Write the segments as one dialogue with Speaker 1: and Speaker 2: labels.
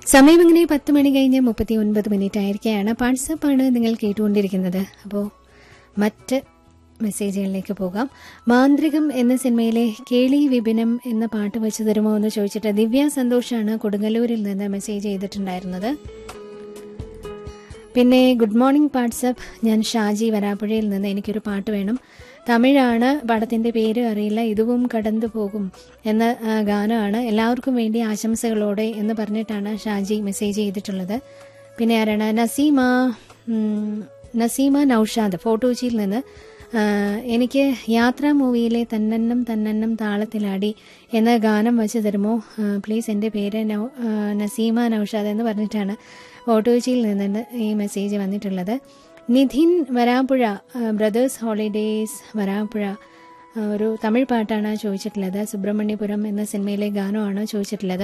Speaker 1: സമയം ഇങ്ങനെ പത്ത് മണി കഴിഞ്ഞ് മുപ്പത്തി ഒൻപത് മിനിറ്റ് ആയിരിക്കുകയാണ് വാട്സപ്പാണ് നിങ്ങൾ കേട്ടുകൊണ്ടിരിക്കുന്നത് അപ്പോൾ മറ്റ് മെസ്സേജുകളിലേക്ക് പോകാം മാന്ത്രികം എന്ന സിനിമയിലെ കേളി വിപിനം എന്ന പാട്ട് വെച്ച് തരുമോ എന്ന് ചോദിച്ചിട്ട് ദിവ്യ സന്തോഷാണ് കൊടുങ്ങല്ലൂരിൽ നിന്ന് മെസ്സേജ് ചെയ്തിട്ടുണ്ടായിരുന്നത് പിന്നെ ഗുഡ് മോർണിംഗ് വാട്സപ്പ് ഞാൻ ഷാജി വരാപ്പുഴയിൽ നിന്ന് എനിക്കൊരു പാട്ട് വേണം തമിഴാണ് പടത്തിന്റെ പേര് അറിയില്ല ഇതുവും കടന്നു പോകും എന്ന ആ, ഗാനമാണ് എല്ലാവർക്കും വേണ്ടി ആശംസകളോടെ എന്ന് പറഞ്ഞിട്ടാണ് ഷാജി മെസ്സേജ് ചെയ്തിട്ടുള്ളത് പിന്നെ ആരാണ് നസീമ ഉം, നസീമ നൌഷാദ് ഫോട്ടോച്ചിയിൽ നിന്ന് ആ, എനിക്ക് യാത്രാ മൂവിയിലെ തന്നന്നം തന്നന്നം താളത്തിലാടി എന്ന ഗാനം വെച്ച് തരുമോ ആ, പ്ലീസ് എൻ്റെ പേര് നൗ- ആ, നസീമ നൌഷാദ് എന്ന് പറഞ്ഞിട്ടാണ് ഓട്ടോച്ചിയിൽ നിന്ന് ഈ മെസ്സേജ് വന്നിട്ടുള്ളത് നിധിൻ വരാപ്പുഴ ബ്രദേഴ്സ് ഹോളിഡേയ്സ് വരാപ്പുഴ ആ, ഒരു തമിഴ് പാട്ടാണ് ചോദിച്ചിട്ടുള്ളത് സുബ്രഹ്മണ്യപുരം എന്ന സിനിമയിലെ ഗാനമാണ് ചോദിച്ചിട്ടുള്ളത്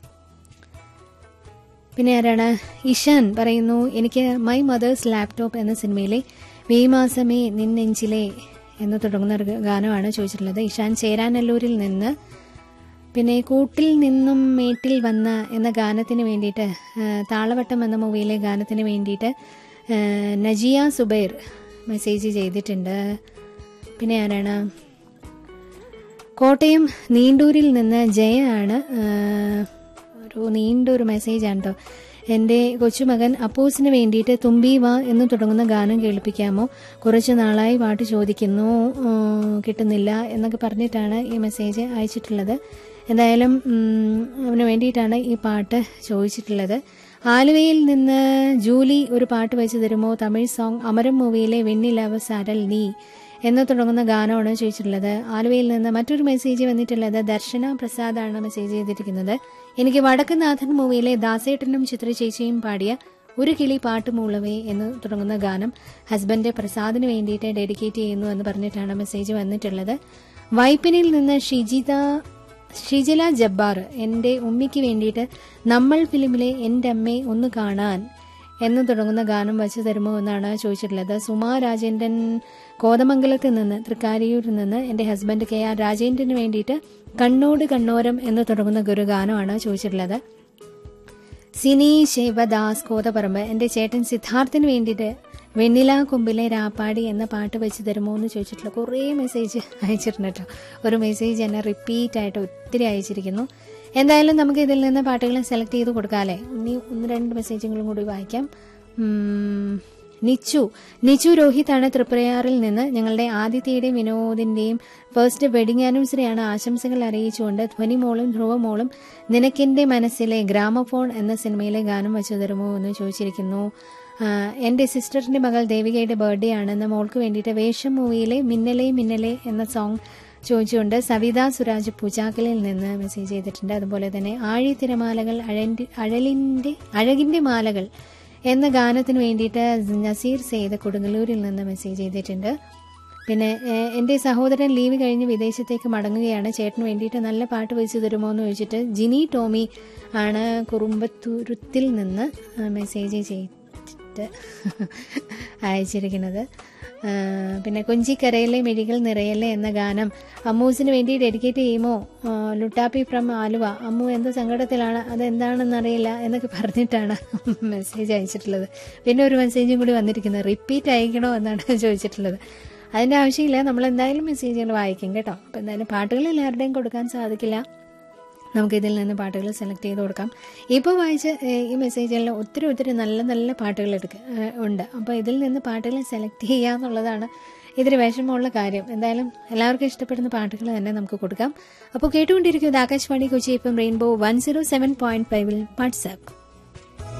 Speaker 1: പിന്നെ ആരാണ് ഇഷാൻ പറയുന്നു എനിക്ക് മൈ മദേഴ്സ് ലാപ്ടോപ്പ് എന്ന സിനിമയിലെ മെയ് മാസമേ നിന്നെഞ്ചിലെ എന്ന് തുടങ്ങുന്ന ഒരു ഗാനമാണ് ചോദിച്ചിട്ടുള്ളത് ഇഷാൻ ചേരാനല്ലൂരിൽ നിന്ന് പിന്നെ കൂട്ടിൽ നിന്നും മേട്ടിൽ വന്ന എന്ന ഗാനത്തിന് വേണ്ടിയിട്ട് ആ, താളവട്ടം എന്ന മൂവിയിലെ ഗാനത്തിന് വേണ്ടിയിട്ട് ആ, നജിയ സുബൈർ മെസ്സേജ് ചെയ്തിട്ടുണ്ട് പിന്നെ ആരാണ് കോട്ടയം നീണ്ടൂരിൽ നിന്ന് ജയാണ് ആ, ഒരു നീണ്ട ഒരു മെസ്സേജാണ് കേട്ടോ എൻ്റെ കൊച്ചുമകൻ അപ്പൂസിന് വേണ്ടിയിട്ട് തുമ്പി വാ എന്ന് തുടങ്ങുന്ന ഗാനം കേൾപ്പിക്കാമോ കുറച്ച് നാളായി പാട്ട് ചോദിക്കുന്നു ആ, കിട്ടുന്നില്ല എന്നൊക്കെ പറഞ്ഞിട്ടാണ് ഈ മെസ്സേജ് അയച്ചിട്ടുള്ളത് എന്തായാലും ഉം, അവന് വേണ്ടിയിട്ടാണ് ഈ പാട്ട് ചോദിച്ചിട്ടുള്ളത് ആലുവയിൽ നിന്ന് ജൂലി ഒരു പാട്ട് വെച്ച് തരുമോ തമിഴ് സോങ് അമരം മൂവിയിലെ വെണ്ണിലവ സാരൽ നീ എന്ന് തുടങ്ങുന്ന ഗാനമാണ് ചോദിച്ചിട്ടുള്ളത് ആലുവയിൽ നിന്ന് മറ്റൊരു മെസ്സേജ് വന്നിട്ടുള്ളത് ദർശന പ്രസാദാണ് മെസ്സേജ് ചെയ്തിരിക്കുന്നത് എനിക്ക് വടക്കുനാഥൻ മൂവിയിലെ ദാസേട്ടനും ചിത്ര ചേച്ചിയും പാടിയ ഒരു കിളി പാട്ട് മൂളവേ എന്ന് തുടങ്ങുന്ന ഗാനം ഹസ്ബൻഡ് പ്രസാദിന് വേണ്ടിയിട്ട് ഡെഡിക്കേറ്റ് ചെയ്യുന്നു എന്ന് പറഞ്ഞിട്ടാണ് മെസ്സേജ് വന്നിട്ടുള്ളത് വൈപ്പിനിൽ നിന്ന് ഷിജിത ഷിജില ജബ്ബാർ എൻ്റെ ഉമ്മിക്ക് വേണ്ടിയിട്ട് നമ്മൾ ഫിലിമിലെ എൻ്റെ അമ്മയെ ഒന്ന് കാണാൻ എന്ന് തുടങ്ങുന്ന ഗാനം വച്ചു തരുമോ എന്നാണ് ചോദിച്ചിട്ടുള്ളത് സുമാ രാജേന്ദ്രൻ കോതമംഗലത്ത് നിന്ന് തൃക്കാരിയൂരിൽ നിന്ന് എൻ്റെ ഹസ്ബൻഡ് കെ ആർ രാജേന്ദ്രന് വേണ്ടിയിട്ട് കണ്ണോട് കണ്ണോരം എന്ന് തുടങ്ങുന്ന ഒരു ഗാനമാണ് ചോദിച്ചിട്ടുള്ളത് സിനി ശിവദാസ് കോതപറമ്പ് എൻ്റെ ചേട്ടൻ സിദ്ധാർത്ഥിന് വേണ്ടിയിട്ട് വെണ്ണില കൊമ്പിലെ രാപ്പാടി എന്ന പാട്ട് വെച്ച് തരുമോ എന്ന് ചോദിച്ചിട്ടുള്ള കുറേ മെസ്സേജ് അയച്ചിട്ടുണ്ട് കേട്ടോ ഒരു മെസ്സേജ് എന്നെ റിപ്പീറ്റ് ആയിട്ട് ഒത്തിരി അയച്ചിരിക്കുന്നു എന്തായാലും നമുക്ക് ഇതിൽ നിന്ന് പാട്ടുകൾ സെലക്ട് ചെയ്ത് കൊടുക്കാമല്ലേ ഇനി ഒന്ന് രണ്ട് മെസ്സേജുകളും കൂടി വായിക്കാം ഉം, നിച്ചു നിച്ചു രോഹിത്താണ് തൃപ്രയാറിൽ നിന്ന് ഞങ്ങളുടെ ആദിത്യയുടെയും വിനോദിന്റെയും ഫസ്റ്റ് വെഡിങ് ആനിവേഴ്സറിയാണ് ആശംസകൾ അറിയിച്ചുകൊണ്ട് ധ്വനിമോളും ധ്രുവമോളും നിനക്കെന്റെ മനസ്സിലെ ഗ്രാമഫോൺ എന്ന സിനിമയിലെ ഗാനം വെച്ചു തരുമോ എന്ന് ചോദിച്ചിരിക്കുന്നു ആ, എന്റെ സിസ്റ്ററിന്റെ മകൾ ദേവികയുടെ ബർത്ത്ഡേ ആണെന്ന് മോൾക്ക് വേണ്ടിയിട്ട് വേഷം മൂവിയിലെ മിന്നലേ മിന്നലേ എന്ന സോങ് ചോദിച്ചുകൊണ്ട് സവിത സുരാജ് പൂജാക്കലിൽ നിന്ന് മെസ്സേജ് ചെയ്തിട്ടുണ്ട് അതുപോലെ തന്നെ ആഴി തിരമാലകൾ അഴന്റെ അഴലിന്റെ അഴകിന്റെ മാലകൾ എന്ന ഗാനത്തിന് വേണ്ടിയിട്ട് നസീർ സെയ്ത് കൊടുങ്ങല്ലൂരിൽ നിന്ന് മെസ്സേജ് ചെയ്തിട്ടുണ്ട് പിന്നെ ഏഹ്, എൻ്റെ സഹോദരൻ ലീവ് കഴിഞ്ഞ് വിദേശത്തേക്ക് മടങ്ങുകയാണ് ചേട്ടന് വേണ്ടിയിട്ട് നല്ല പാട്ട് വെച്ച് തരുമോ എന്ന് ചോദിച്ചിട്ട് ജിനി ടോമി ആണ് കുറുമ്പത്തൂരത്തിൽ നിന്ന് മെസ്സേജ് ചെയ്തിട്ട് അയച്ചിരിക്കുന്നത് ആ, പിന്നെ കൊഞ്ചിക്കരയിലെ മിഴികൾ നിറയല്ലേ എന്ന ഗാനം അമ്മൂസിന് വേണ്ടി ഡെഡിക്കേറ്റ് ചെയ്യുമോ ആ, ലുട്ടാപ്പി ഫ്രം ആലുവ അമ്മു എന്ത് സങ്കടത്തിലാണ് അതെന്താണെന്നറിയില്ല എന്നൊക്കെ പറഞ്ഞിട്ടാണ് മെസ്സേജ് അയച്ചിട്ടുള്ളത് പിന്നെ ഒരു മെസ്സേജും കൂടി വന്നിരിക്കുന്നത് റിപ്പീറ്റ് അയക്കണോ എന്നാണ് ചോദിച്ചിട്ടുള്ളത് അതിൻ്റെ ആവശ്യമില്ല നമ്മൾ എന്തായാലും മെസ്സേജുകൾ വായിക്കും കേട്ടോ അപ്പോൾ എന്തായാലും പാട്ടുകൾ എല്ലാവരുടെയും കൊടുക്കാൻ സാധിക്കില്ല നമുക്ക് ഇതിൽ നിന്ന് പാട്ടുകൾ സെലക്ട് ചെയ്ത് കൊടുക്കാം ഇപ്പോൾ വായിച്ച ഏഹ്, ഈ മെസ്സേജുകളിൽ ഒത്തിരി ഒത്തിരി നല്ല നല്ല പാട്ടുകൾ എടുക്ക ഏഹ്, ഉണ്ട് അപ്പോൾ ഇതിൽ നിന്ന് പാട്ടുകൾ സെലക്ട് ചെയ്യുക എന്നുള്ളതാണ് ഇതിന് വിഷമമുള്ള കാര്യം എന്തായാലും എല്ലാവർക്കും ഇഷ്ടപ്പെടുന്ന പാട്ടുകൾ തന്നെ നമുക്ക് കൊടുക്കാം അപ്പോൾ കേട്ടുകൊണ്ടിരിക്കുന്നത് ആകാശവാണി കൊച്ചി ഇപ്പം rainbow one zero seven point ഫൈവിൽ വാട്സാപ്പ്